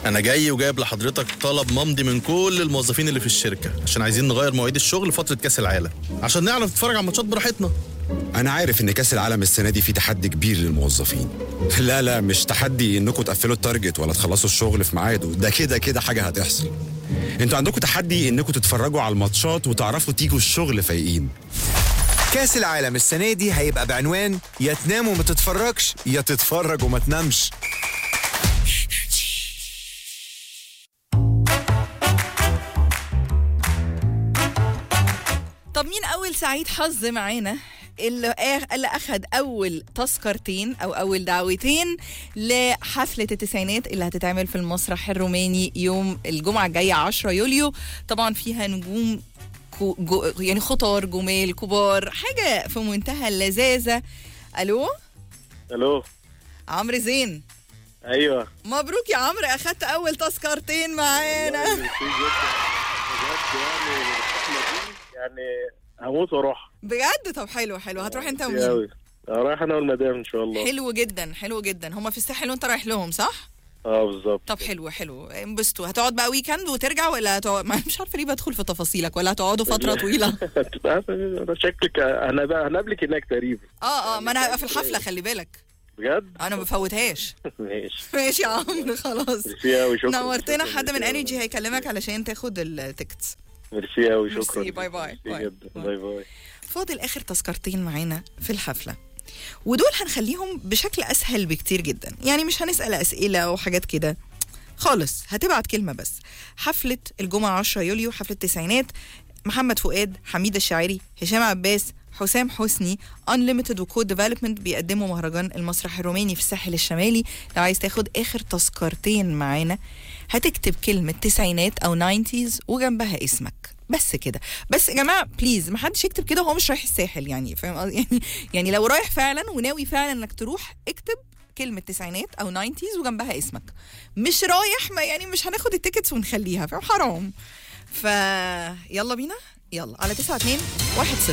انا جاي وجايب لحضرتك طلب ممضي من كل الموظفين اللي في الشركه عشان عايزين نغير مواعيد الشغل فتره كاس العالم عشان نعرف نتفرج على الماتشات براحتنا انا عارف ان كاس العالم السنه دي فيه تحدي كبير للموظفين لا لا مش تحدي انكم تقفلوا التارجت ولا تخلصوا الشغل في ميعاده ده كده كده حاجه هتحصل انتوا عندكم تحدي انكم تتفرجوا على الماتشات وتعرفوا تيجوا الشغل فايقين كاس العالم السنة دي هيبقى بعنوان يا تنام وما تتفرجش يا تتفرج وما تنامش طب مين اول سعيد حظ معانا اللي آخ- اللي اخذ اول تذكرتين او اول دعوتين لحفله التسعينات اللي هتتعمل في المسرح الروماني يوم الجمعه الجايه 10 يوليو طبعا فيها نجوم كو جو يعني خطار جمال كبار حاجه في منتهى اللذاذه الو الو عمرو زين ايوه مبروك يا عمرو اخدت اول تذكرتين معانا ميرسي جدا بجد يعني الحفلة دي يعني هموت واروح بجد طب حلو حلو هتروح انت ميرسي ومين أوي. رايح انا والمدام ان شاء الله حلو جدا حلو جدا هما في الساحل وانت رايح لهم صح اه بالظبط طب حلو حلو انبسطوا هتقعد بقى ويكند وترجع ولا هتقعد ما مش عارفه ليه بدخل في تفاصيلك ولا هتقعدوا فتره طويله انت عارف انا شكلك انا بقى هنقابلك هناك تقريبا اه اه ما انا هبقى في الحفله خلي بالك بجد انا ما بفوتهاش ماشي ماشي يا عمرو خلاص ميرسي قوي شكرا نورتنا شكراً، حد من ميرسي أوي. انرجي هيكلمك علشان تاخد التيكتس ميرسي قوي ميرسي، شكرا باي باي. ميرسي باي. جدا باي. باي باي فاضل اخر تذكرتين معانا في الحفله ودول هنخليهم بشكل اسهل بكتير جدا يعني مش هنسال اسئله وحاجات كده خالص هتبعت كلمه بس حفله الجمعه 10 يوليو حفله التسعينات محمد فؤاد حميد الشاعري هشام عباس حسام حسني انليمتد وكود ديفلوبمنت بيقدموا مهرجان المسرح الروماني في الساحل الشمالي لو عايز تاخد اخر تذكرتين معانا هتكتب كلمه تسعينات او 90s وجنبها اسمك بس كده بس يا جماعه بليز ما حدش يكتب كده وهو مش رايح الساحل يعني فاهم قصدي؟ يعني يعني لو رايح فعلا وناوي فعلا انك تروح اكتب كلمة تسعينات أو 90s وجنبها اسمك مش رايح ما يعني مش هناخد التيكتس ونخليها فاهم حرام فيلا بينا يلا على 9 2 1 0